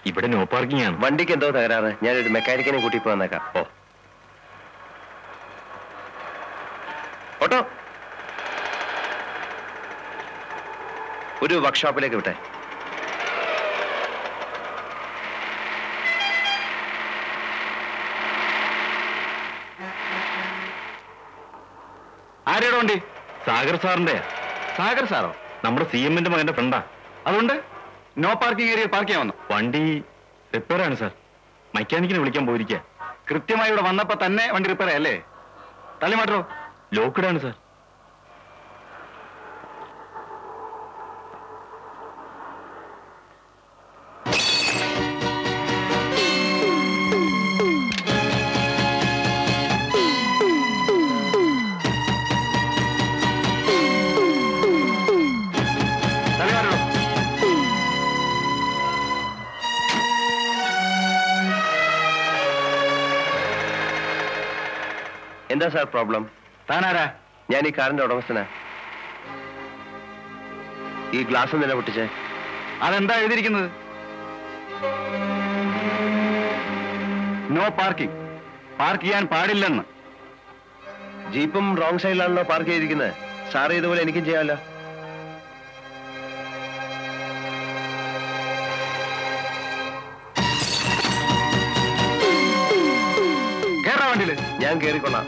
ഇവിടെ no parking ആണ് വണ്ടിക്ക് എന്തോ തകരാറ് ഞാനൊരു മെക്കാനിക്കിനെ കൂട്ടി ഇപ്പൊ വന്നേക്കാം ഓ ഓട്ടോ ഒരു വർക്ക്ഷോപ്പിലേക്ക് വിട്ടെ ആരുടെ വണ്ടി സാഗർ സാറിന്റെ സാഗർ സാറോ നമ്മുടെ സി എമ്മിന്റെ മകന്റെ ഫ്രണ്ടാ അതുകൊണ്ട് നോ പാർക്കിംഗ് ഏരിയ പാർക്ക് ചെയ്യാൻ വന്നു വണ്ടി റിപ്പയർ ആണ് സാർ മെക്കാനിക്കിനെ വിളിക്കാൻ പോയിരിക്കുക കൃത്യമായി ഇവിടെ വന്നപ്പോ തന്നെ വണ്ടി റിപ്പയർ അല്ലേ തള്ളി മാറ്റോ ലോക്ക്ഡ് ആണ് സാർ തള്ളി മാറ്റോ എന്താ സാർ പ്രോബ്ലം താനാരാ ഞാൻ ഈ കാറിന്റെ ഉടമസ്ഥനാ ഈ ഗ്ലാസ് നില പൊട്ടിച്ചേ അതെന്താ എഴുതിയിരിക്കുന്നത് നോ പാർക്കിംഗ് പാർക്ക് ചെയ്യാൻ പാടില്ലെന്ന് ജീപ്പും റോങ് സൈഡിലാണല്ലോ പാർക്ക് ചെയ്തിരിക്കുന്നത് സാറ് ഇതുപോലെ എനിക്കും ചെയ്യാമല്ലോ കേറാ വണ്ടിയില് ഞാൻ കേറിക്കൊള്ളാം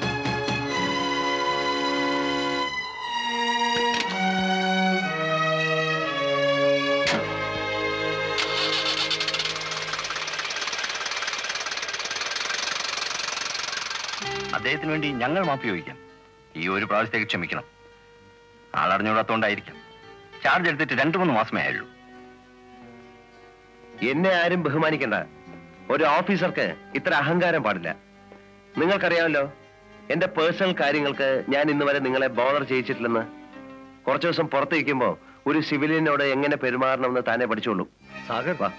അദ്ദേഹത്തിന് വേണ്ടി ഞങ്ങൾ മാപ്പി ചോദിക്കാം ഈ ഒരു പ്രാവശ്യത്തേക്ക് ക്ഷമിക്കണം ആളറിഞ്ഞൂടാത്തോണ്ടായിരിക്കാം ചാർജ് എടുത്തിട്ട് രണ്ടു മൂന്ന് മാസമേ ആയുള്ളൂ എന്നെ ആരും ബഹുമാനിക്കണ്ട ഒരു ഓഫീസർക്ക് ഇത്ര അഹങ്കാരം പാടില്ല നിങ്ങൾക്കറിയാമല്ലോ എന്റെ പേഴ്സണൽ കാര്യങ്ങൾക്ക് ഞാൻ ഇന്ന് വരെ നിങ്ങളെ ബോധർ ചെയ്യിച്ചിട്ടില്ലെന്ന് കുറച്ചു ദിവസം പുറത്തിരിക്കുമ്പോ ഒരു സിവിലിയനോട് എങ്ങനെ പെരുമാറണമെന്ന് താനെ പഠിച്ചോളൂ സാഗർ വാ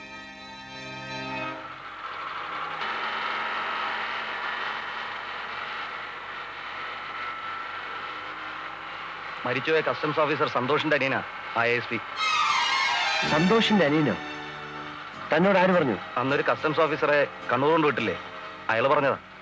മരിച്ചുപോയ കസ്റ്റംസ് ഓഫീസർ സന്തോഷിന്റെ അനിയനാ ഐ എസ് പി സന്തോഷിന്റെ അനിയനോ തന്നോട് ആര് പറഞ്ഞു അന്നൊരു കസ്റ്റംസ് ഓഫീസറെ കണ്ണൂർ കൊണ്ട് വിട്ടില്ലേ അയാൾ പറഞ്ഞതാ